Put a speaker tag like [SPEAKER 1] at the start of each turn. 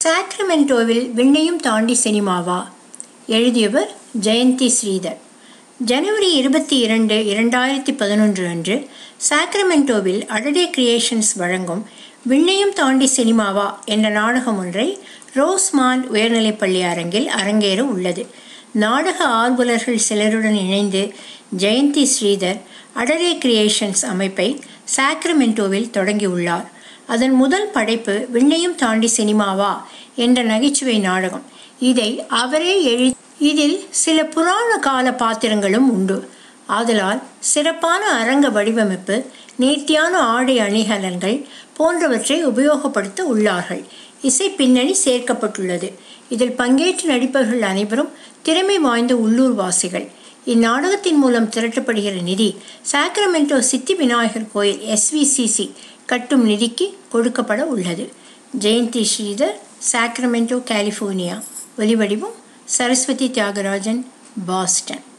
[SPEAKER 1] சாக்ரமென்டோவில் விண்ணையும் தாண்டி சினிமாவா எழுதியவர் ஜெயந்தி ஸ்ரீதர் ஜனவரி இருபத்தி இரண்டு இரண்டாயிரத்தி பதினொன்று அன்று சாக்ரமென்டோவில் அடடே கிரியேஷன்ஸ் வழங்கும் விண்ணையும் தாண்டி சினிமாவா என்ற நாடகம் ஒன்றை ரோஸ்மான் உயர்நிலைப்பள்ளி அரங்கில் அரங்கேற உள்ளது நாடக ஆர்வலர்கள் சிலருடன் இணைந்து ஜெயந்தி ஸ்ரீதர் அடடே கிரியேஷன்ஸ் அமைப்பை சாக்ரமென்டோவில் தொடங்கியுள்ளார் அதன் முதல் படைப்பு விண்ணையும் தாண்டி சினிமாவா என்ற நகைச்சுவை நாடகம் இதை அவரே எழு இதில் சில புராண கால பாத்திரங்களும் உண்டு ஆதலால் சிறப்பான அரங்க வடிவமைப்பு நேர்த்தியான ஆடை அணிகலன்கள் போன்றவற்றை உபயோகப்படுத்த உள்ளார்கள் இசை பின்னணி சேர்க்கப்பட்டுள்ளது இதில் பங்கேற்று நடிப்பவர்கள் அனைவரும் திறமை வாய்ந்த உள்ளூர்வாசிகள் இந்நாடகத்தின் மூலம் திரட்டப்படுகிற நிதி சாக்ரமெண்டோ சித்தி விநாயகர் கோயில் எஸ்விசிசி கட்டும் நிதிக்கு கொடுக்கப்பட உள்ளது ஜெயந்தி ஸ்ரீதர் சாக்ரமெண்டோ கலிஃபோர்னியா ஒலிவடிவம் சரஸ்வதி தியாகராஜன் பாஸ்டன்